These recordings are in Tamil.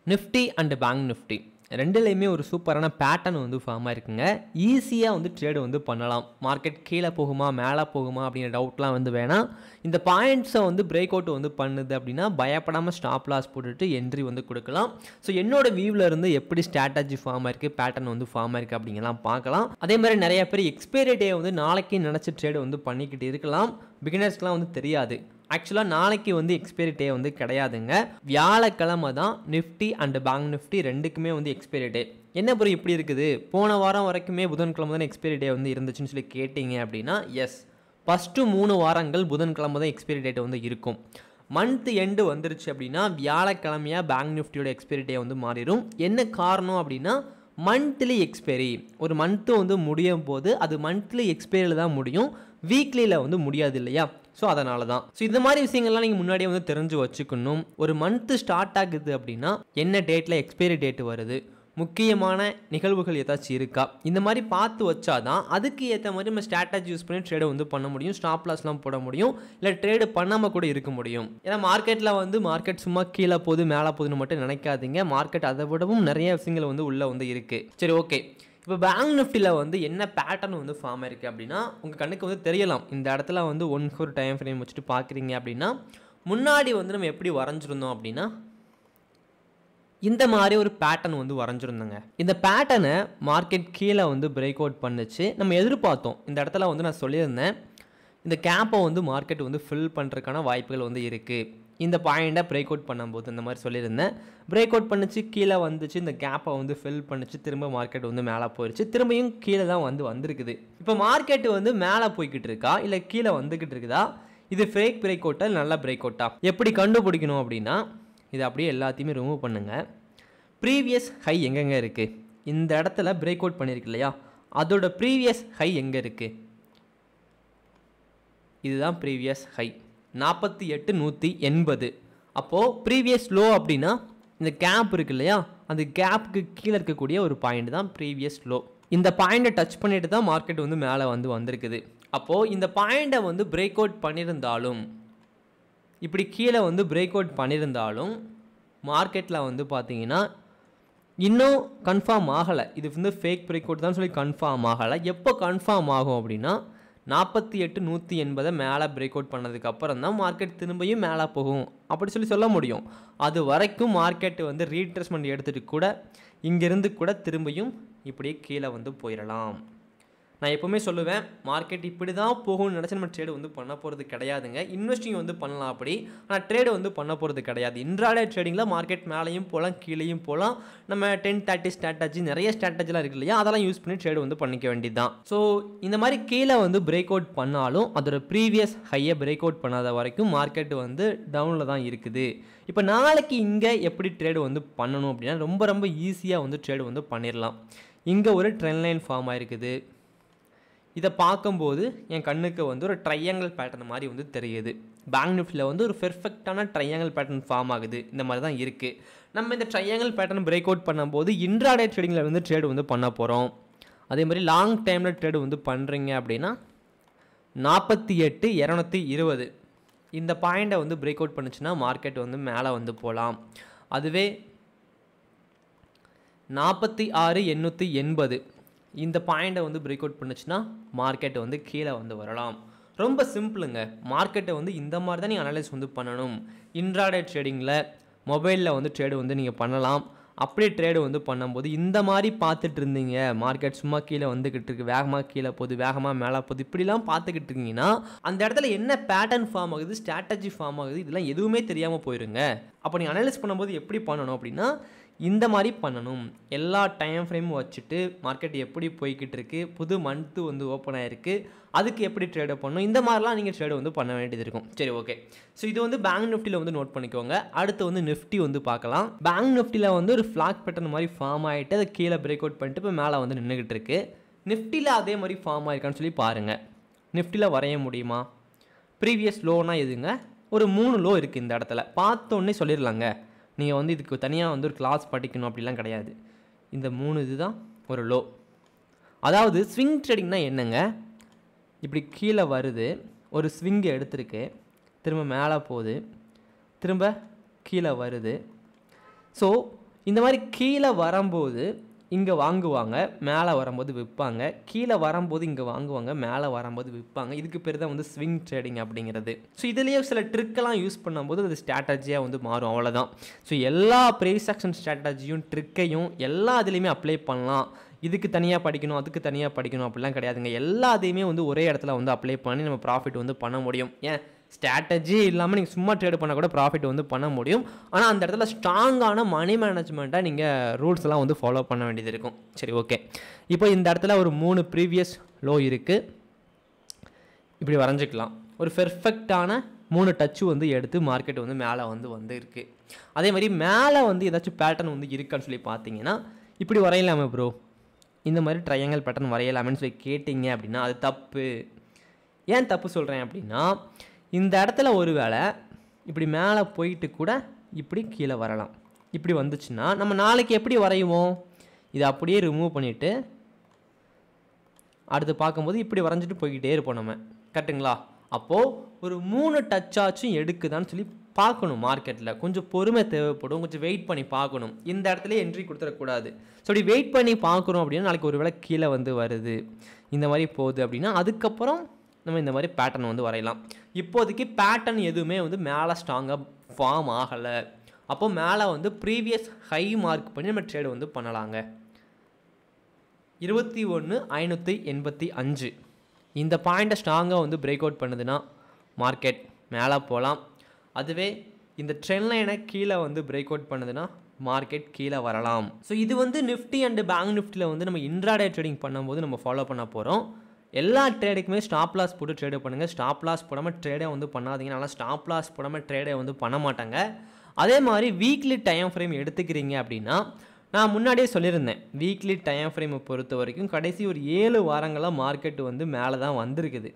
நிஃப்டி அண்ட் பேங்க் நிஃப்டி ரெண்டுலேயுமே ஒரு சூப்பரான பேட்டர்ன் வந்து ஃபார்ம் ஆயிருக்குங்க ஈஸியாக வந்து ட்ரேடு வந்து பண்ணலாம் மார்க்கெட் கீழே போகுமா மேலே போகுமா அப்படிங்கிற டவுட்லாம் வந்து வேணாம் இந்த பாயிண்ட்ஸை வந்து பிரேக் அவுட் வந்து பண்ணுது அப்படின்னா பயப்படாமல் ஸ்டாப் லாஸ் போட்டுட்டு என்ட்ரி வந்து கொடுக்கலாம் ஸோ என்னோட வியூவில் இருந்து எப்படி ஸ்ட்ராட்டஜி ஃபார்ம் ஆயிருக்கு பேட்டர்ன் வந்து ஃபார்ம் ஆயிருக்கு அப்படிங்கலாம் பார்க்கலாம் அதே மாதிரி நிறைய பேர் எக்ஸ்பைரி டே வந்து நாளைக்கு நினச்சி ட்ரேடு வந்து பண்ணிக்கிட்டு இருக்கலாம் பிகினர்ஸ்க்குலாம் வந்து தெரியாது ஆக்சுவலாக நாளைக்கு வந்து எக்ஸ்பைரி டே வந்து கிடையாதுங்க வியாழக்கிழமை தான் நிஃப்டி அண்ட் பேங்க் நிஃப்டி ரெண்டுக்குமே வந்து எக்ஸ்பைரி டே என்ன பொருள் இப்படி இருக்குது போன வாரம் வரைக்குமே புதன்கிழமை தான் எக்ஸ்பைரி டே வந்து இருந்துச்சுன்னு சொல்லி கேட்டிங்க அப்படின்னா எஸ் ஃபஸ்ட்டு மூணு வாரங்கள் புதன்கிழமை தான் எக்ஸ்பைரி டேட் வந்து இருக்கும் மந்த் எண்டு வந்துருச்சு அப்படின்னா வியாழக்கிழமையாக பேங்க் நிஃப்டியோட எக்ஸ்பைரி டே வந்து மாறிடும் என்ன காரணம் அப்படின்னா மந்த்லி எக்ஸ்பைரி ஒரு மந்த்து வந்து முடியும் போது அது மந்த்லி எக்ஸ்பைரியில் தான் முடியும் வீக்லியில் வந்து முடியாது இல்லையா ஸோ அதனால தான் ஸோ இந்த மாதிரி விஷயங்கள்லாம் நீங்கள் முன்னாடியே வந்து தெரிஞ்சு வச்சுக்கணும் ஒரு மந்த்து ஸ்டார்ட் ஆகுது அப்படின்னா என்ன டேட்டில் எக்ஸ்பைரி டேட் வருது முக்கியமான நிகழ்வுகள் ஏதாச்சும் இருக்கா இந்த மாதிரி பார்த்து வச்சாதான் அதுக்கு ஏற்ற மாதிரி நம்ம ஸ்ட்ராட்டஜி யூஸ் பண்ணி ட்ரேடை வந்து பண்ண முடியும் ஸ்டாப் லாஸ்லாம் போட முடியும் இல்லை ட்ரேடு பண்ணாமல் கூட இருக்க முடியும் ஏன்னா மார்க்கெட்டில் வந்து மார்க்கெட் சும்மா கீழே போகுது மேலே போகுதுன்னு மட்டும் நினைக்காதீங்க மார்க்கெட் அதை விடவும் நிறைய விஷயங்கள் வந்து உள்ளே வந்து இருக்குது சரி ஓகே இப்போ பேங்க் நிஃப்டியில் வந்து என்ன பேட்டர்ன் வந்து ஃபார்ம் ஆயிருக்கு அப்படின்னா உங்கள் கண்ணுக்கு வந்து தெரியலாம் இந்த இடத்துல வந்து ஒன் ஃபோர் டைம் ஃப்ரேம் வச்சுட்டு பார்க்குறீங்க அப்படின்னா முன்னாடி வந்து நம்ம எப்படி வரைஞ்சிருந்தோம் அப்படின்னா இந்த மாதிரி ஒரு பேட்டர்ன் வந்து வரைஞ்சிருந்தோங்க இந்த பேட்டர்னை மார்க்கெட் கீழே வந்து பிரேக் அவுட் பண்ணுச்சு நம்ம எதிர்பார்த்தோம் இந்த இடத்துல வந்து நான் சொல்லியிருந்தேன் இந்த கேப்பை வந்து மார்க்கெட் வந்து ஃபில் பண்ணுறதுக்கான வாய்ப்புகள் வந்து இருக்குது இந்த பாயிண்ட்டை பிரேக் அவுட் பண்ணும்போது இந்த மாதிரி சொல்லியிருந்தேன் பிரேக் அவுட் பண்ணுச்சு கீழே வந்துச்சு இந்த கேப்பை வந்து ஃபில் பண்ணுச்சு திரும்ப மார்க்கெட் வந்து மேலே போயிடுச்சு திரும்பியும் கீழே தான் வந்து வந்திருக்குது இப்போ மார்க்கெட் வந்து மேலே போய்கிட்டு இருக்கா இல்லை கீழே வந்துக்கிட்டு இருக்குதா இது ஃபேக் பிரேக் அவுட்டா இல்லை நல்ல பிரேக் அவுட்டா எப்படி கண்டுபிடிக்கணும் அப்படின்னா இது அப்படியே எல்லாத்தையுமே ரிமூவ் பண்ணுங்கள் ப்ரீவியஸ் ஹை எங்கெங்கே இருக்குது இந்த இடத்துல பிரேக் அவுட் பண்ணியிருக்கு இல்லையா அதோட ப்ரீவியஸ் ஹை எங்கே இருக்குது இதுதான் ப்ரீவியஸ் ஹை நாற்பத்தி எட்டு நூற்றி எண்பது அப்போது ப்ரீவியஸ் லோ அப்படின்னா இந்த கேப் இருக்கு இல்லையா அந்த கேப்புக்கு கீழே இருக்கக்கூடிய ஒரு பாயிண்ட் தான் ப்ரீவியஸ் லோ இந்த பாயிண்ட்டை டச் பண்ணிட்டு தான் மார்க்கெட் வந்து மேலே வந்து வந்திருக்குது அப்போது இந்த பாயிண்ட்டை வந்து பிரேக் அவுட் பண்ணியிருந்தாலும் இப்படி கீழே வந்து பிரேக் அவுட் பண்ணியிருந்தாலும் மார்க்கெட்டில் வந்து பார்த்தீங்கன்னா இன்னும் கன்ஃபார்ம் ஆகலை இது வந்து ஃபேக் பிரேக் அவுட் தான் சொல்லி கன்ஃபார்ம் ஆகலை எப்போ கன்ஃபார்ம் ஆகும் அப்படின்னா நாற்பத்தி எட்டு நூற்றி எண்பதை மேலே பிரேக் அவுட் பண்ணதுக்கு அப்புறம் தான் மார்க்கெட் திரும்பியும் மேலே போகும் அப்படி சொல்லி சொல்ல முடியும் அது வரைக்கும் மார்க்கெட் வந்து ரீட்ரெஸ்மெண்ட் எடுத்துகிட்டு கூட இங்கேருந்து கூட திரும்பியும் இப்படியே கீழே வந்து போயிடலாம் நான் எப்போவுமே சொல்லுவேன் மார்க்கெட் இப்படி தான் போகும்னு நினச்சி நம்ம ட்ரேடு வந்து பண்ண போகிறது கிடையாதுங்க இன்வெஸ்டிங் வந்து பண்ணலாம் அப்படி ஆனால் ட்ரேடு வந்து பண்ண போகிறது கிடையாது இன்ட்ராடே ட்ரேடிங்கில் மார்க்கெட் மேலேயும் போகலாம் கீழேயும் போகலாம் நம்ம டென் தேர்ட்டி ஸ்ட்ராட்டஜி நிறைய ஸ்ட்ராட்டஜிலாம் இருக்கு இல்லையா அதெல்லாம் யூஸ் பண்ணி ட்ரேடு வந்து பண்ணிக்க வேண்டியது தான் ஸோ இந்த மாதிரி கீழே வந்து பிரேக் அவுட் பண்ணாலும் அதோட ப்ரீவியஸ் ஹையை பிரேக் அவுட் பண்ணாத வரைக்கும் மார்க்கெட் வந்து டவுனில் தான் இருக்குது இப்போ நாளைக்கு இங்கே எப்படி ட்ரேடு வந்து பண்ணணும் அப்படின்னா ரொம்ப ரொம்ப ஈஸியாக வந்து ட்ரேடு வந்து பண்ணிடலாம் இங்கே ஒரு ட்ரெண்ட் லைன் ஃபார்ம் ஆயிருக்குது இதை பார்க்கும்போது என் கண்ணுக்கு வந்து ஒரு ட்ரையாங்கிள் பேட்டர்ன் மாதிரி வந்து தெரியுது பேங்க் நிஃப்டியில் வந்து ஒரு பெர்ஃபெக்டான ட்ரையாங்கிள் பேட்டர்ன் ஃபார்ம் ஆகுது இந்த மாதிரி தான் இருக்குது நம்ம இந்த ட்ரையாங்கிள் பேட்டர்ன் பிரேக் அவுட் பண்ணும்போது இன்ட்ராடே ட்ரேடிங்கில் வந்து ட்ரேடு வந்து பண்ண போகிறோம் அதே மாதிரி லாங் டைமில் ட்ரேடு வந்து பண்ணுறீங்க அப்படின்னா நாற்பத்தி எட்டு இரநூத்தி இருபது இந்த பாயிண்ட்டை வந்து பிரேக் அவுட் பண்ணுச்சுன்னா மார்க்கெட் வந்து மேலே வந்து போகலாம் அதுவே நாற்பத்தி ஆறு எண்ணூற்றி எண்பது இந்த பாயிண்ட்டை வந்து பிரேக் அவுட் பண்ணுச்சுன்னா மார்க்கெட் வந்து கீழே வந்து வரலாம் ரொம்ப சிம்பிளுங்க மார்க்கெட்டை வந்து இந்த மாதிரி தான் நீங்கள் அனலைஸ் வந்து பண்ணணும் இன்ட்ராடே ட்ரேடிங்கில் மொபைலில் வந்து ட்ரேடு வந்து நீங்கள் பண்ணலாம் அப்படியே ட்ரேடு வந்து பண்ணும்போது இந்த மாதிரி பார்த்துட்டு இருந்தீங்க மார்க்கெட் சும்மா கீழே வந்துக்கிட்டு இருக்கு வேகமாக கீழே போகுது வேகமாக மேலே போகுது இப்படிலாம் பார்த்துக்கிட்டு இருக்கீங்கன்னா அந்த இடத்துல என்ன பேட்டர்ன் ஃபார்ம் ஆகுது ஸ்ட்ராட்டஜி ஃபார்ம் ஆகுது இதெல்லாம் எதுவுமே தெரியாமல் போயிருங்க அப்போ நீங்கள் அனலைஸ் பண்ணும்போது எப்படி பண்ணணும் அப்படின்னா இந்த மாதிரி பண்ணணும் எல்லா டைம் ஃப்ரேமும் வச்சுட்டு மார்க்கெட் எப்படி போய்கிட்டு இருக்கு புது மந்த்து வந்து ஓப்பன் ஆயிருக்கு அதுக்கு எப்படி ட்ரேடு பண்ணணும் இந்த மாதிரிலாம் நீங்கள் ட்ரேடு வந்து பண்ண வேண்டியது இருக்கும் சரி ஓகே ஸோ இது வந்து பேங்க் நிஃப்டியில் வந்து நோட் பண்ணிக்கோங்க அடுத்து வந்து நிஃப்டி வந்து பார்க்கலாம் பேங்க் நிஃப்டியில் வந்து ஒரு ஃப்ளாக் பேட்டர்ன் மாதிரி ஃபார்ம் ஆகிட்டு அதை கீழே பிரேக் அவுட் பண்ணிட்டு இப்போ மேலே வந்து நின்றுக்கிட்டு இருக்கு நிஃப்டியில் அதே மாதிரி ஃபார்ம் ஆயிருக்கான்னு சொல்லி பாருங்கள் நிஃப்டியில் வரைய முடியுமா ப்ரீவியஸ் லோனா எதுங்க ஒரு மூணு லோ இருக்குது இந்த இடத்துல பார்த்தோன்னே சொல்லிடலாங்க நீங்கள் வந்து இதுக்கு தனியாக வந்து ஒரு கிளாஸ் படிக்கணும் அப்படிலாம் கிடையாது இந்த மூணு இதுதான் ஒரு லோ அதாவது ஸ்விங் ட்ரேடிங்னா என்னங்க இப்படி கீழே வருது ஒரு ஸ்விங் எடுத்திருக்கு திரும்ப மேலே போகுது திரும்ப கீழே வருது ஸோ இந்த மாதிரி கீழே வரும்போது இங்கே வாங்குவாங்க மேலே வரும்போது விற்பாங்க கீழே வரும்போது இங்கே வாங்குவாங்க மேலே வரும்போது விற்பாங்க இதுக்கு பேர் தான் வந்து ஸ்விங் ட்ரேடிங் அப்படிங்கிறது ஸோ இதுலேயே சில ட்ரிக்கெல்லாம் யூஸ் பண்ணும்போது அது ஸ்ட்ராட்டஜியாக வந்து மாறும் அவ்வளோதான் ஸோ எல்லா ப்ரைஸ் ஆக்ஷன் ஸ்ட்ராட்டஜியும் ட்ரிக்கையும் எல்லா இதுலேயுமே அப்ளை பண்ணலாம் இதுக்கு தனியாக படிக்கணும் அதுக்கு தனியாக படிக்கணும் அப்படிலாம் கிடையாதுங்க எல்லாத்தையுமே வந்து ஒரே இடத்துல வந்து அப்ளை பண்ணி நம்ம ப்ராஃபிட் வந்து பண்ண முடியும் ஏன் ஸ்ட்ராட்டஜி இல்லாமல் நீங்கள் சும்மா ட்ரேட் பண்ணால் கூட ப்ராஃபிட் வந்து பண்ண முடியும் ஆனால் அந்த இடத்துல ஸ்ட்ராங்கான மணி மேனேஜ்மெண்ட்டாக நீங்கள் ரூல்ஸ் எல்லாம் வந்து ஃபாலோ பண்ண வேண்டியது இருக்கும் சரி ஓகே இப்போ இந்த இடத்துல ஒரு மூணு ப்ரீவியஸ் லோ இருக்குது இப்படி வரைஞ்சிக்கலாம் ஒரு பெர்ஃபெக்டான மூணு டச்சு வந்து எடுத்து மார்க்கெட் வந்து மேலே வந்து வந்து இருக்குது அதே மாதிரி மேலே வந்து ஏதாச்சும் பேட்டர்ன் வந்து இருக்கான்னு சொல்லி பார்த்தீங்கன்னா இப்படி வரையலாமே ப்ரோ இந்த மாதிரி ட்ரையாங்கல் பேட்டர்ன் வரையலாமேன்னு சொல்லி கேட்டிங்க அப்படின்னா அது தப்பு ஏன் தப்பு சொல்கிறேன் அப்படின்னா இந்த இடத்துல ஒரு வேளை இப்படி மேலே போயிட்டு கூட இப்படி கீழே வரலாம் இப்படி வந்துச்சுன்னா நம்ம நாளைக்கு எப்படி வரையுவோம் இதை அப்படியே ரிமூவ் பண்ணிவிட்டு அடுத்து பார்க்கும்போது இப்படி வரைஞ்சிட்டு போய்கிட்டே இருப்போம் நம்ம கரெக்டுங்களா அப்போது ஒரு மூணு டச்சாச்சும் எடுக்குதான்னு சொல்லி பார்க்கணும் மார்க்கெட்டில் கொஞ்சம் பொறுமை தேவைப்படும் கொஞ்சம் வெயிட் பண்ணி பார்க்கணும் இந்த இடத்துல என்ட்ரி கொடுத்துடக்கூடாது ஸோ அப்படி வெயிட் பண்ணி பார்க்குறோம் அப்படின்னா நாளைக்கு ஒரு வேளை கீழே வந்து வருது இந்த மாதிரி போகுது அப்படின்னா அதுக்கப்புறம் நம்ம இந்த மாதிரி பேட்டர்ன் வந்து வரையலாம் இப்போதைக்கு பேட்டர்ன் எதுவுமே வந்து மேலே ஸ்ட்ராங்காக ஃபார்ம் ஆகலை அப்போ மேலே வந்து ப்ரீவியஸ் ஹை மார்க் பண்ணி நம்ம ட்ரேடு வந்து பண்ணலாங்க இருபத்தி ஒன்று ஐநூற்றி எண்பத்தி அஞ்சு இந்த பாயிண்ட்டை ஸ்ட்ராங்காக வந்து பிரேக் அவுட் பண்ணுதுன்னா மார்க்கெட் மேலே போகலாம் அதுவே இந்த ட்ரெண்ட் லைனை கீழே வந்து பிரேக் அவுட் பண்ணுதுன்னா மார்க்கெட் கீழே வரலாம் ஸோ இது வந்து நிஃப்டி அண்டு பேங்க் நிஃப்டியில் வந்து நம்ம இன்ட்ராடே ட்ரேடிங் பண்ணும்போது நம்ம ஃபாலோ பண்ண போகிறோம் எல்லா ட்ரேடுக்குமே ஸ்டாப் லாஸ் போட்டு ட்ரேடு பண்ணுங்கள் ஸ்டாப் லாஸ் போடாமல் ட்ரேடே வந்து பண்ணாதீங்க நல்லா ஸ்டாப் லாஸ் போடாமல் ட்ரேடே வந்து பண்ண மாட்டாங்க அதே மாதிரி வீக்லி டைம் ஃப்ரேம் எடுத்துக்கிறீங்க அப்படின்னா நான் முன்னாடியே சொல்லியிருந்தேன் வீக்லி டைம் ஃப்ரேமை பொறுத்த வரைக்கும் கடைசி ஒரு ஏழு வாரங்களாக மார்க்கெட் வந்து மேலே தான் வந்திருக்குது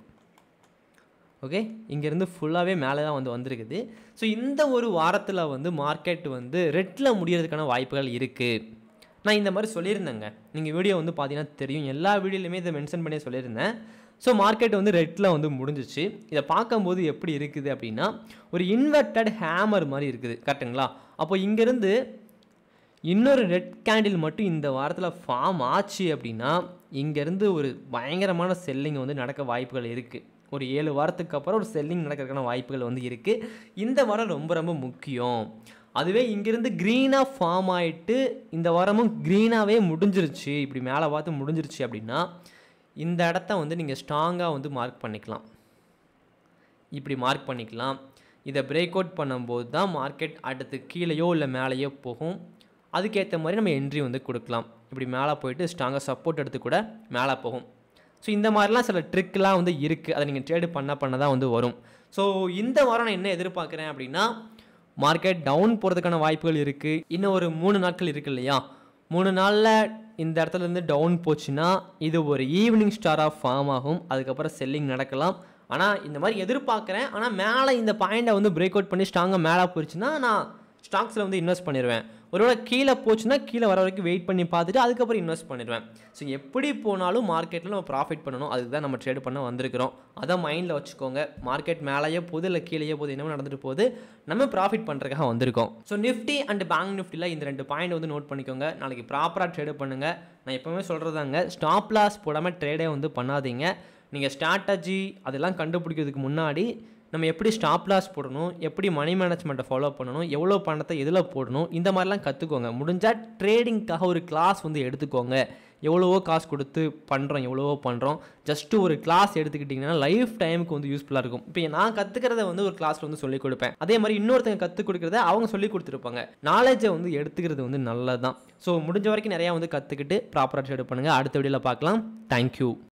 ஓகே இங்கேருந்து ஃபுல்லாகவே மேலே தான் வந்து வந்திருக்குது ஸோ இந்த ஒரு வாரத்தில் வந்து மார்க்கெட் வந்து ரெட்டில் முடியறதுக்கான வாய்ப்புகள் இருக்குது நான் இந்த மாதிரி சொல்லியிருந்தேங்க நீங்கள் வீடியோ வந்து பார்த்தீங்கன்னா தெரியும் எல்லா வீடியோலையுமே இதை மென்ஷன் பண்ணி சொல்லியிருந்தேன் ஸோ மார்க்கெட் வந்து ரெட்டில் வந்து முடிஞ்சிச்சு இதை பார்க்கும்போது எப்படி இருக்குது அப்படின்னா ஒரு இன்வெர்டட் ஹேமர் மாதிரி இருக்குது கரெக்டுங்களா அப்போ இங்கேருந்து இன்னொரு ரெட் கேண்டில் மட்டும் இந்த வாரத்தில் ஃபார்ம் ஆச்சு அப்படின்னா இங்கேருந்து ஒரு பயங்கரமான செல்லிங் வந்து நடக்க வாய்ப்புகள் இருக்குது ஒரு ஏழு வாரத்துக்கு அப்புறம் ஒரு செல்லிங் நடக்கிறதுக்கான வாய்ப்புகள் வந்து இருக்குது இந்த வாரம் ரொம்ப ரொம்ப முக்கியம் அதுவே இங்கேருந்து க்ரீனாக ஃபார்ம் ஆகிட்டு இந்த வாரமும் க்ரீனாகவே முடிஞ்சிருச்சு இப்படி மேலே பார்த்து முடிஞ்சிருச்சு அப்படின்னா இந்த இடத்த வந்து நீங்கள் ஸ்ட்ராங்காக வந்து மார்க் பண்ணிக்கலாம் இப்படி மார்க் பண்ணிக்கலாம் இதை பிரேக் அவுட் பண்ணும்போது தான் மார்க்கெட் அடுத்து கீழேயோ இல்லை மேலேயோ போகும் அதுக்கேற்ற மாதிரி நம்ம என்ட்ரி வந்து கொடுக்கலாம் இப்படி மேலே போயிட்டு ஸ்ட்ராங்காக சப்போர்ட் எடுத்து கூட மேலே போகும் ஸோ இந்த மாதிரிலாம் சில ட்ரிக்லாம் வந்து இருக்குது அதை நீங்கள் ட்ரேடு பண்ண பண்ண தான் வந்து வரும் ஸோ இந்த வாரம் நான் என்ன எதிர்பார்க்குறேன் அப்படின்னா மார்க்கெட் டவுன் போகிறதுக்கான வாய்ப்புகள் இருக்குது இன்னும் ஒரு மூணு நாட்கள் இருக்குது இல்லையா மூணு நாளில் இந்த இடத்துல இருந்து டவுன் போச்சுன்னா இது ஒரு ஈவினிங் ஸ்டாராக ஃபார்ம் ஆகும் அதுக்கப்புறம் செல்லிங் நடக்கலாம் ஆனால் இந்த மாதிரி எதிர்பார்க்குறேன் ஆனால் மேலே இந்த பாயிண்டை வந்து பிரேக் அவுட் பண்ணி ஸ்ட்ராங்காக மேலே போயிடுச்சுன்னா நான் ஸ்டாக்ஸில் வந்து இன்வெஸ்ட் பண்ணிடுவேன் ஒருவேளை கீழே போச்சுன்னா கீழே வர வரைக்கும் வெயிட் பண்ணி பார்த்துட்டு அதுக்கப்புறம் இன்வெஸ்ட் பண்ணிடுவேன் ஸோ எப்படி போனாலும் மார்க்கெட்டில் நம்ம ப்ராஃபிட் பண்ணணும் அதுக்கு தான் நம்ம ட்ரேட் பண்ண வந்திருக்கிறோம் அதை மைண்டில் வச்சுக்கோங்க மார்க்கெட் மேலேயே போகுது இல்லை கீழேயே போகுது என்னமோ நடந்துட்டு போகுது நம்ம ப்ராஃபிட் பண்ணுறதுக்காக வந்திருக்கோம் ஸோ நிஃப்டி அண்ட் பேங்க் நிஃப்டியில் இந்த ரெண்டு பாயிண்ட் வந்து நோட் பண்ணிக்கோங்க நாளைக்கு ப்ராப்பராக ட்ரேடு பண்ணுங்கள் நான் எப்போவுமே சொல்கிறதாங்க ஸ்டாப் லாஸ் போடாமல் ட்ரேடே வந்து பண்ணாதீங்க நீங்கள் ஸ்ட்ராட்டஜி அதெல்லாம் கண்டுபிடிக்கிறதுக்கு முன்னாடி நம்ம எப்படி ஸ்டாப் லாஸ் போடணும் எப்படி மணி மேனேஜ்மெண்ட்டை ஃபாலோ பண்ணணும் எவ்வளோ பணத்தை எதில் போடணும் இந்த மாதிரிலாம் கற்றுக்கோங்க முடிஞ்சால் ட்ரேடிங்க்காக ஒரு கிளாஸ் வந்து எடுத்துக்கோங்க எவ்வளவோ காசு கொடுத்து பண்ணுறோம் எவ்வளவோ பண்ணுறோம் ஜஸ்ட்டு ஒரு கிளாஸ் எடுத்துக்கிட்டிங்கன்னா லைஃப் டைமுக்கு வந்து யூஸ்ஃபுல்லாக இருக்கும் இப்போ நான் கற்றுக்கிறத வந்து ஒரு கிளாஸில் வந்து சொல்லிக் கொடுப்பேன் அதே மாதிரி இன்னொருத்தங்க கற்றுக் கொடுக்குறத அவங்க சொல்லி கொடுத்துருப்பாங்க நாலேஜை வந்து எடுத்துக்கிறது வந்து நல்லது தான் ஸோ முடிஞ்ச வரைக்கும் நிறையா வந்து கற்றுக்கிட்டு ப்ராப்பராக ட்ரேட் பண்ணுங்கள் அடுத்த வீடியோவில் பார்க்கலாம் தேங்க்யூ